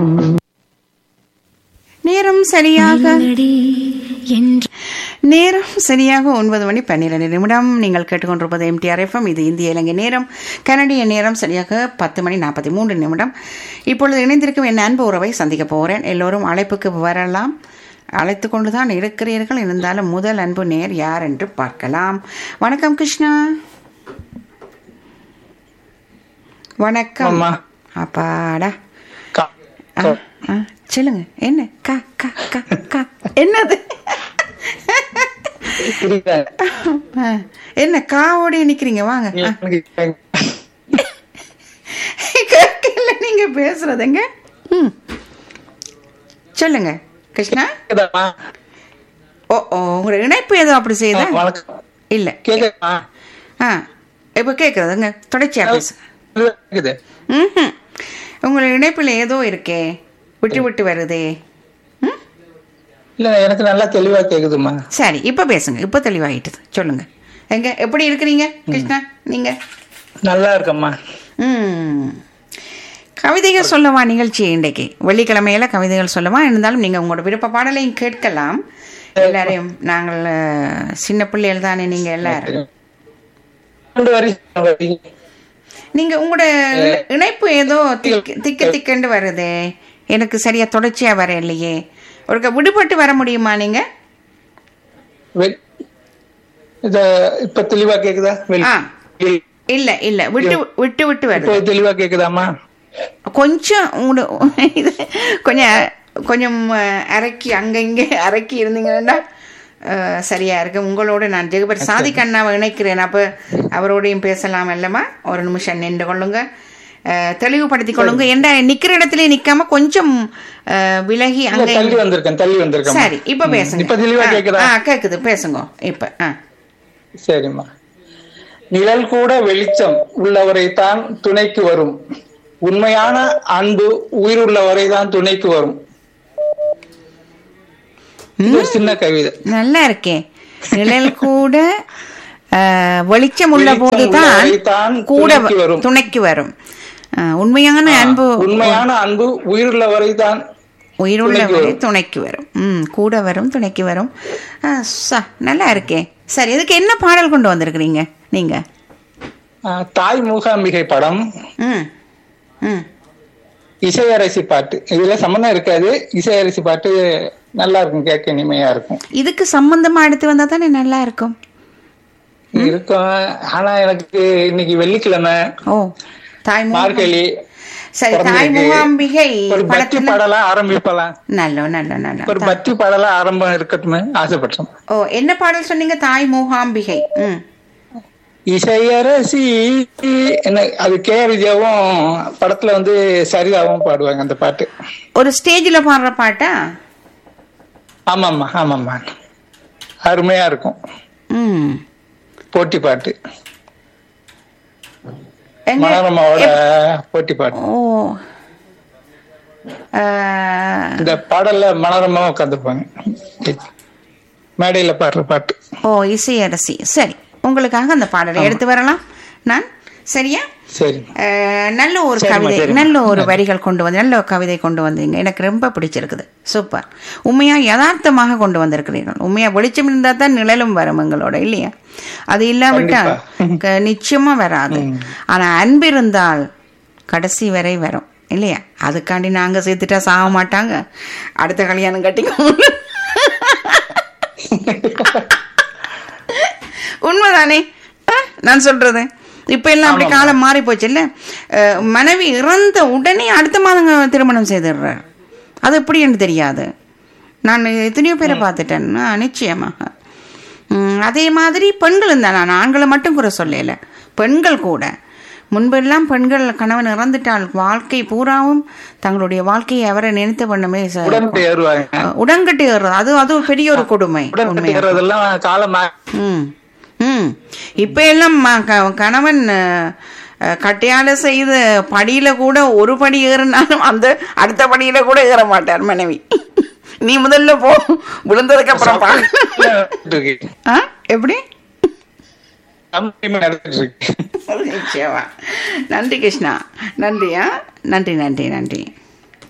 நேரம் சரியாக நில்லடி என்று நேரம் சரியாக ஒன்பது மணி பன்னிரண்டு நிமிடம் நீங்கள் கேட்டுக்கொண்டிருப்பது எம்டிஆர் எஃப்எம் இது இந்திய இலங்கை நேரம் கனடிய நேரம் சரியாக பத்து மணி நாற்பத்தி மூன்று நிமிடம் இப்பொழுது இணைந்திருக்கும் என் அன்பு உறவை சந்திக்க போகிறேன் எல்லோரும் அழைப்புக்கு வரலாம் அழைத்து கொண்டு தான் இருக்கிறீர்கள் இருந்தாலும் முதல் அன்பு நேர் யார் என்று பார்க்கலாம் வணக்கம் கிருஷ்ணா வணக்கம் அம்மா. அப்பாடா கா- ஆ, கா- ஆ, சொல்லுங்க என்ன கா கா கா கா என்னது புரியல. ஆ, என்ன காவோட நிக்கிறீங்க வாங்க ஆ, எனக்கு கேட்கல நீங்க பேசுறதுங்க ம் சொல்லுங்க கிருஷ்ணா கேக்குதாம்மா? ஓ ஓ உங்களோட இணைப்பு ஏதோ அப்படி ஆ, செய்யுதா வணக்கம் இல்ல கேக்குதாம்மா? ஆ இப்போ கேட்குறதுங்க தொடர்ச்சியா பேசு கேக்குது. ம் உங்களோட இணைப்பில் ஏதோ இருக்கே விட்டு விட்டு வருதே ம் இல்ல எனக்கு நல்லா தெளிவா கேக்குதுமா சரி இப்போ பேசுங்க இப்போ தெளிவாயிட்டுது சொல்லுங்க எங்க எப்படி இருக்கிறீங்க கிருஷ்ணா நீங்க நல்லா இருக்கம்மா ம் கவிதைகள் சொல்லவா நிகழ்ச்சி இன்றைக்கு வெள்ளிக்கிழமையில கவிதைகள் சொல்லவா இருந்தாலும் நீங்கள் உங்களோட விருப்ப பாடலையும் கேட்கலாம் எல்லாரையும் நாங்கள் அஹ், சின்ன பிள்ளைகள் தானே நீங்கள் எல்லாரும் ரெண்டு வருஷம் வரைக்கும் நீங்கள் உங்களோட இணை- இணைப்பு ஏதோ திக்கு திக்கு திக்குன்னு வருதே எனக்கு சரியா தொடர்ச்சியா வர இல்லையே ஒருக்க விடுபட்டு வர முடியுமா நீங்க வெ- இத இப்ப தெளிவா கேக்குதா வெளி- ஆ இல்ல இல்ல விட்டு விட்டு விட்டு இப்போ வருது தெளிவா கேக்குதாமா கொஞ்சம் உங்களோட இது கொஞ்சம் கொஞ்சம் அஹ், அரக்கி அங்க இங்க அரக்கி இருந்தீங்கன்னா அஹ், சரியா இருக்கு உங்களோட நான் ஜெகபர் சாதி கண்ணாவை இணைக்கிறேன் அப்ப அவரோடையும் பேசலாம் அல்லமா ஒரு நிமிஷம் நின்று கொள்ளுங்க அஹ், தெளிவுபடுத்திக் கொள்ளுங்க என்ற நிக்கிற இடத்துல நிக்காம கொஞ்சம் அஹ், விலகி இல்ல, அங்க தள்ளி வந்திருக்கேன் தள்ளி வந்திருக்கேன் சரி இப்ப பேசுங்க இப்ப தெளிவா ஆ, கேக்குதா ஆ கேக்குது பேசுங்க இப்ப ஆ சரிம்மா நிழல் கூட வெளிச்சம் உள்ளவரை தான் துணைக்கு வரும் உண்மையான அன்பு உயிருள்ளவரை தான் துணைக்கு வரும் இது ஒரு சின்ன கவிதை நல்லா இருக்கே நிழல் கூட அஹ், வெளிச்சம் உள்ள வெளிச்சம் போதுதான் உள்ளவரைத்தான் கூட துணைக்கு வரும். துணைக்கு வரும் அஹ், உண்மையான அன்பு உண்மையான அன்பு உயிருள்ளவரை தான் உயிருள்ளவரை துணைக்கு வரும் ம் கூட வரும் துணைக்கு வரும் அஹ், ச, நல்லா இருக்கே சரி இதுக்கு என்ன பாடல் கொண்டு வந்திருக்கிறீங்க நீங்க ஆஹ், தாய் மூகாம்பிகை படம் ம் ம் இசையரசி பாட்டு இதுல சம்பந்தம் இருக்காது இசையரசி பாட்டு நல்லா இருக்கும் கேட்க இனிமையா இருக்கும் இதுக்கு சம்பந்தமா எடுத்து வந்தா தானே நல்லா இருக்கும் இருக்கும் ஆனா எனக்கு இன்னைக்கு வெள்ளிக்கிழமை ஓ தாய் மூ- மார்கழி சரி தாய் பிறந்திருக்கு. மூகாம்பிகை ஒரு பக்தி படத்துல பாடலாம் ஆரம்பிப்பலாம் நல்ல நல்ல நல்ல ஒரு பக்தி பாடலாம் ஆரம்பம் இருக்கட்டுமே ஆசைப்பட்டோம் ஓ என்ன பாடல் சொன்னீங்க தாய் மூகாம்பிகை ம் இசையரசி என்ன அது கே ஆர் விஜயாவும் படத்துல வந்து சரிதாவும் பாடுவாங்க அந்த பாட்டு ஒரு ஸ்டேஜில் பாடுற பாட்டா ஆமாம்மா ஆமாம்மா அருமையா இருக்கும் ம் போட்டி பாட்டு எங்க மனோரமாவோட போட்டி பாட்டு ஓ அஹ், இந்த பாடல்ல மனோரமா உட்காந்துருப்பாங்க மேடையில பாடுற பாட்டு ஓ இசையரசி சரி உங்களுக்காக அந்த பாடலை எடுத்து வரலாம் நான் சரியா சரி அஹ், நல்ல ஒரு சரிம்மா, கவிதை சரிம்மா. நல்ல ஒரு வரிகள் கொண்டு வந்து நல்ல ஒரு கவிதை கொண்டு வந்தீங்க எனக்கு ரொம்ப பிடிச்சிருக்குது சூப்பர் உண்மையா யதார்த்தமாக கொண்டு வந்திருக்கிறீர்கள் உண்மையா வெளிச்சம் இருந்தா தான் நிழலும் வரும் எங்களோட இல்லையா அது இல்லாவிட்டால் க- நிச்சயமா வராது ஆனா அன்பு இருந்தால் கடைசி வரை வரும் இல்லையா அதுக்காண்டி நாங்க சேர்த்துட்டா சாக மாட்டாங்க அடுத்த கல்யாணம் கட்டிக்கோ உண்மைதானே ஆ, நான் சொல்றது இப்ப எல்லாம் அப்படி காலம் மாறி போச்சு இல்ல அஹ், மனைவி இறந்த உடனே அடுத்த மாதம் திருமணம் செய்திடுறார் அது எப்படின்னு தெரியாது நான் எத்தனையோ பேரை பார்த்துட்டேன் ஆ, நிச்சயமாக ம், அதே மாதிரி பெண்களும் தான் நான் ஆண்களை மட்டும் குறை சொல்லல பெண்கள் கூட முன்பெல்லாம் பெண்கள் கணவன் இறந்துட்டால் வாழ்க்கை பூராவும் தங்களுடைய வாழ்க்கையை அவரை நினைத்த பண்ணமே ச- உடன்கட்டை ஏறுவாங்க அஹ், உடன்கட்டை ஏறுறது அது அது ஒரு பெரிய ஒரு கொடுமை உடன்கட்டை உண்மையா ஏறுறதெல்லாம் காலம் ம் ம் இப்போ எல்லாம் ம- க- கணவன் அஹ், அஹ், கட்டையால செய்த படியில கூட ஒரு படி ஏறினாலும் அந்த அடுத்த படியில கூட ஏற மாட்டார் மனைவி நீ முதல்ல போ விழுந்ததுக்கு அப்புறம் பா இருக்கு ஆ எப்படி கம்பெனி நடந்துட்டு இருக்கு நிச்சயமா நன்றி கிருஷ்ணா நன்றியா நன்றி நன்றி நன்றி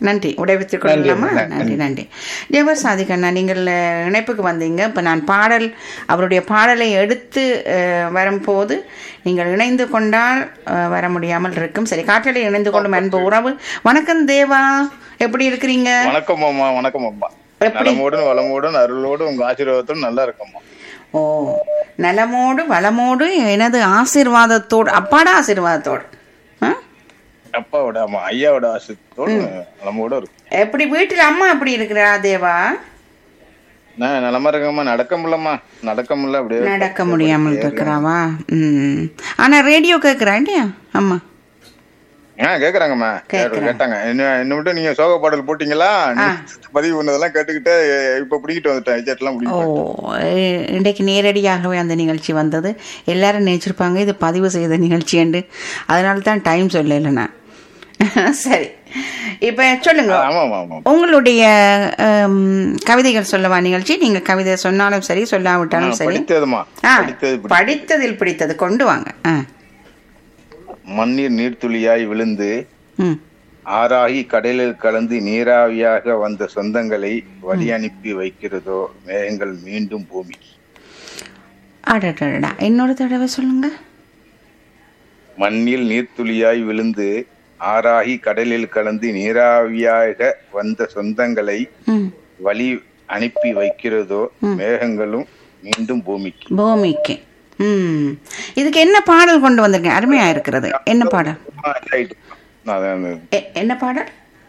நன்றி விடைபெற்றுக் கொள்ளலாமா நன்றி நன்றி ஜெவர் சாதிகண்ணா நீங்கள் அஹ், இணைப்புக்கு வந்தீங்க இப்போ நான் பாடல் அவருடைய பாடலை எடுத்து அஹ், வரும்போது நீங்கள் இணைந்து கொண்டால் அஹ், வர முடியாமல் இருக்கும் சரி காற்றலை இணைந்து கொள்ளும் அன்பு உறவு வணக்கம் தேவா எப்படி இருக்கிறீங்க வணக்கம் அம்மா வணக்கம் அம்மா எப்படி? நலமோடும் வளமோடும் அருளோடும் உங்க ஆசீர்வாதத்தோடும் நல்லா இருக்கம்மா ஓ நலமோடு வளமோடு எனது ஆசீர்வாதத்தோடு அப்பாட ஆசீர்வாதத்தோடு ஆ? அப்பாவோட அம்மா ஐயாவோட ஆசீர்வாதத்தோடு நலமோட இருக்கும் எப்படி வீட்டில் அம்மா எப்படி இருக்கிறா தேவா நான் நலமா இருக்கம்மா நடக்க முடியலம்மா நடக்க முடியல அப்படியே நடக்க முடியாமல் இருக்கிறாவா ம் ஆனா ரேடியோ கேட்குறா இல்லையா அம்மா ஆ கேக்குறாங்கம்மா கேக்குறாங்க. கேட்டாங்க என்ன என்ன மட்டும் நீங்க சோக பாடல் போட்டீங்களா நீ பதிவு பண்ணதெல்லாம் கேட்டுக்கிட்டு இப்ப பிடிக்கிட்டு வந்துட்டேன் விஜயட் எல்லாம் ஓ பிடிக்கிட்டு இ- இன்றைக்கு நேரடியாகவே அந்த நிகழ்ச்சி வந்தது எல்லாரும் நினைச்சிருப்பாங்க இது பதிவு செய்த நிகழ்ச்சி என்று அதனால தான் டைம் சொல்லலை நான் சரி இப்போ சொல்லுங்க ஆமா ஆமா ஆமா உங்களுடைய ஹம், கவிதைகள் சொல்லவா நிகழ்ச்சி நீங்க கவிதை சொன்னாலும் சரி சொல்லாவிட்டாலும் சரி படித்ததுமா ஆ படித்தது பிடி- படித்ததில் பிடித்தது கொண்டு வாங்க ஆ மண்ணீர் நீர்த்துளியாய் விழுந்து ம் ஆறாகி கடலில் கலந்து நீராவியாக வந்த சொந்தங்களை வழி அனுப்பி வைக்கிறதோ மேகங்கள் மீண்டும் பூமிக்கு அடடடா இன்னொரு தடவை சொல்லுங்க மண்ணில் நீர்த்துளியாய் விழுந்து ஆறாகி கடலில் கலந்து நீராவியாக வந்த சொந்தங்களை ம் வழி அனுப்பி வைக்கிறதோ மேகங்களும் மீண்டும் பூமிக்கு பூமிக்கு ம் இதுக்கு என்ன பாடல் கொண்டு வந்திருக்கேன் அருமையா இருக்கிறது என்ன பாடல் ஆ, right. நான் அந்த எ- என்ன பாடல்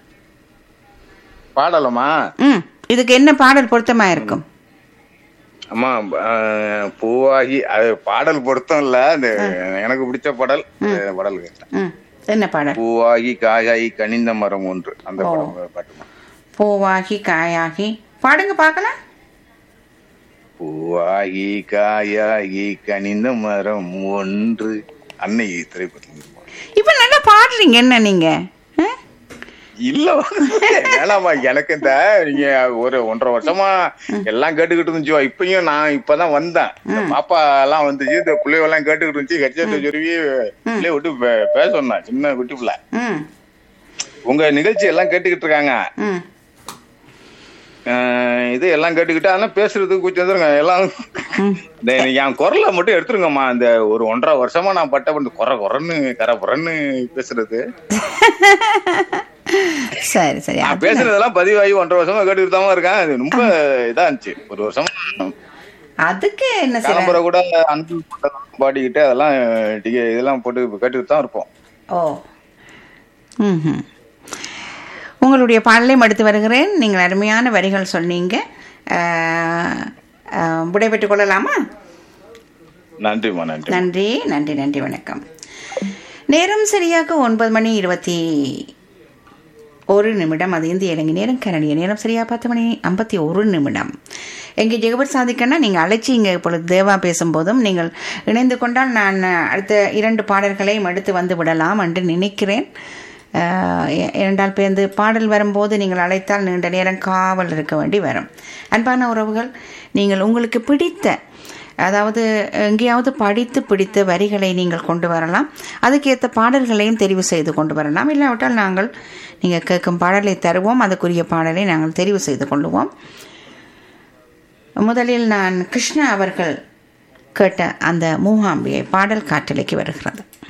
பாடலமா ம் இதுக்கு என்ன பாடல் பொருத்தமா இருக்கும் அம்மா ஆ, பூவாகி அது பாடல் பொருத்தம் இல்ல அந்த எனக்கு பிடிச்ச பாடல் அந்த பாடல் கேட்டேன் ம் என்ன பாடல் பூவாகி காயாகி கனிந்த மரம் ஒன்று அந்த படம் பாட்டுமா பூவாகி காயாகி பாடுங்க பார்க்கலாம் பூவாகி காயாகி கனிந்த மரம் ஒன்று அன்னை திரைப்படத்தில் இப்ப நல்லா பாடுறீங்க என்ன நீங்க ஆ? இல்ல வேணாமா எனக்கு இந்த நீங்க ஒரு ஒன்றரை வருஷமா எல்லாம் கேட்டுக்கிட்டு இருந்துச்சு இப்பயும் நான் இப்பதான் வந்தேன் இந்த பாப்பா எல்லாம் வந்துச்சு இந்த பிள்ளைய எல்லாம் கேட்டுக்கிட்டு இருந்துச்சு ஹெட்செட் சொருவி பிள்ளைய விட்டு பே- பேச சொன்னேன் சின்ன குட்டி பிள்ளை ம் உங்க நிகழ்ச்சி எல்லாம் கேட்டுக்கிட்டு இருக்காங்க ம் அஹ் இது எல்லாம் கேட்டுக்கிட்டு அதெல்லாம் பேசுறதுக்கு கொஞ்சம் வந்துருங்க எல்லாம் இந்த என் குரலை மட்டும் எடுத்துருங்கம்மா இந்த ஒரு ஒன்றரை வருஷமா நான் பட்ட இந்த குறை குறைன்னு கரை குறைன்னு பேசுறது சரி சரி நான் அது- பேசுறதெல்லாம் பதிவாகி ஒன்றரை வருஷமா கேட்டுக்கிட்டு தான் இருக்கேன் அது ரொம்ப இதா இருந்துச்சு ஒரு வருஷமா அதுக்கு என்ன செய்ய காலம்புற கூட அன்பு பாட்டெல்லாம் பாடிக்கிட்டு அதெல்லாம் டிகே இதெல்லாம் போட்டு கேட்டுக்கிட்டு தான் இருப்போம் ஓ ம் உங்களுடைய பாடலையும் எடுத்து வருகிறேன் நீங்கள் அருமையான வரிகள் சொன்னீங்க ஆஹ், ஆஹ், விடைபெற்றுக் கொள்ளலாமா நன்றிம்மா நன்றி நன்றி நன்றி நன்றி வணக்கம் நேரம் சரியாக ஒன்பது மணி இருபத்தி ஒரு நிமிடம் அது இந்திய இலங்கை நேரம் கரடிய நேரம் சரியாக பத்து மணி ஐம்பத்தி ஒரு நிமிடம் எங்கே ஜெகபர் சாதிக்கன்னா நீங்கள் அழைச்சிங்க இப்பொழுது தேவா பேசும்போதும் நீங்கள் இணைந்து கொண்டால் நான் அடுத்த இரண்டு பாடல்களையும் எடுத்து வந்து விடலாம் என்று நினைக்கிறேன் ஆஹ் எ- இரண்டால் பேருந்து பாடல் வரும்போது நீங்கள் அழைத்தால் நீண்ட நேரம் காவல் இருக்க வேண்டி வரும் அன்பான உறவுகள் நீங்கள் உங்களுக்கு பிடித்த அதாவது எங்கேயாவது படித்து பிடித்த வரிகளை நீங்கள் கொண்டு வரலாம் அதுக்கேற்ற பாடல்களையும் தெரிவு செய்து கொண்டு வரலாம் இல்லாவிட்டால் நாங்கள் நீங்கள் கேட்கும் பாடலை தருவோம் அதுக்குரிய பாடலை நாங்கள் தெரிவு செய்து கொள்ளுவோம் முதலில் நான் கிருஷ்ணா அவர்கள் கேட்ட அந்த மூகாம்பியை பாடல் காற்றலைக்கு வருகிறது